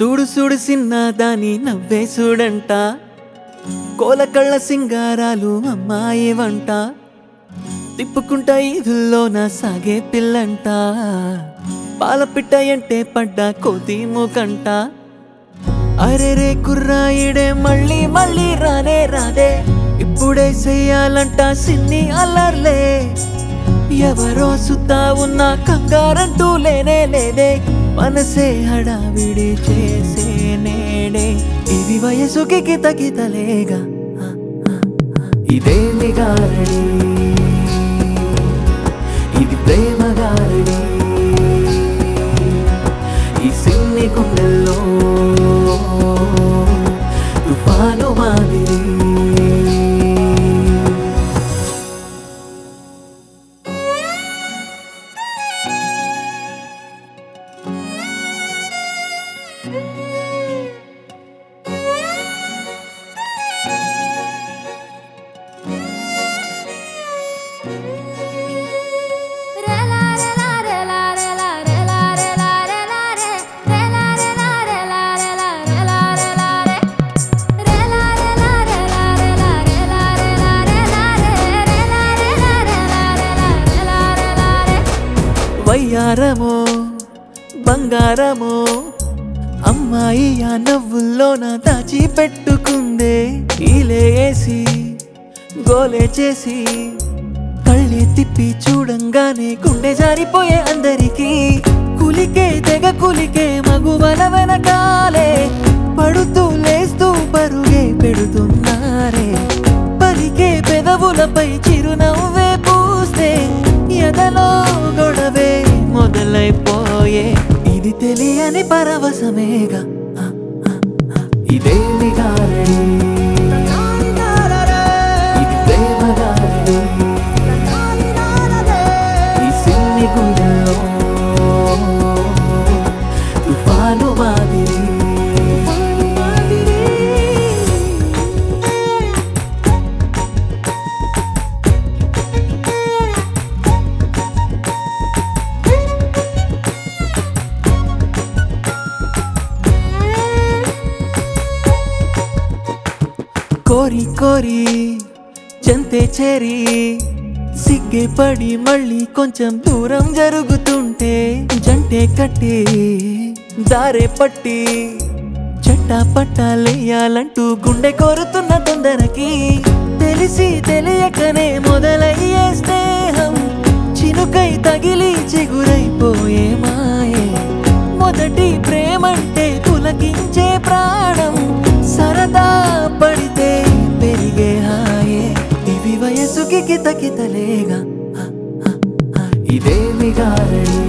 చూడు చూడు సిన్న దాని నవ్వే చూడంట కోలకళ్ళ సింగారాలు అమ్మాయి వంట తిప్పుకుంటా ఈదుల్లోన సాగే పిల్లంట పాలపిట్ట అంటే పడ్డ కోతి మూకంట అరెరే కుర్రాయిడే మళ్ళీ మళ్ళీ రానే రాదే ఇప్పుడే చెయ్యాలంట సిన్ని అల్లర్లే ఎవరో సుత్తా ఉన్న కంగారంటూ లేనే లేదే మనసే హడావిడి చేసే నేడే ఇది వయసుకి కిత కితలేగా ఆ, ఆ, ఆ. ఇదేమి గారడి ఇది ప్రేమ గారడి ఈ సిన్ని గుండెల్లో తుఫాను మాదిరి వయ్యారమో బంగారమో అమ్మాయి ఆ నవ్వుల్లోన దాచి పెట్టుకుందే ఈలేసి గోలే చేసి కళ్ళే తిప్పి చూడంగానే గుండె జారిపోయే అందరికీ కులికే తెగ కులికే మగువల వెనకాలే పడుతూ లేస్తూ పరుగే పెడుతున్నారే పలికే పెదవులపై చిరునవ్వే పూస్తే ఎదలో గొడవే మొదలైపోయే ఇది తెలియని పరవశమేగా ఆ, ఆ, ఆ. ఇదేమి గారడి ఇది ప్రేమ గారడి ఈ సిన్ని గుండెల్లో తుఫాను మాదిరి కోరి కోరి చెంతే చేరి సిగ్గే పడి మళ్ళీ కొంచెం దూరం జరుగుతుంటే జంటే కట్టి దారే పట్టి చెట్టా పట్టాలేయాలంటూ గుండె కోరుతున్న తొందరకి తెలిసి తెలియకనే మొదలయ్యే స్నేహం చినుకై తగిలి చిగురైపోయే మాయే మొదటి ప్రేమంటే పులకించే ప్రాణం సరదా పడితే పెరిగే హాయే ఇవి వయసుకి కితకితలేగా ఆ, ఆ, ఆ. ఇదేమి గారడి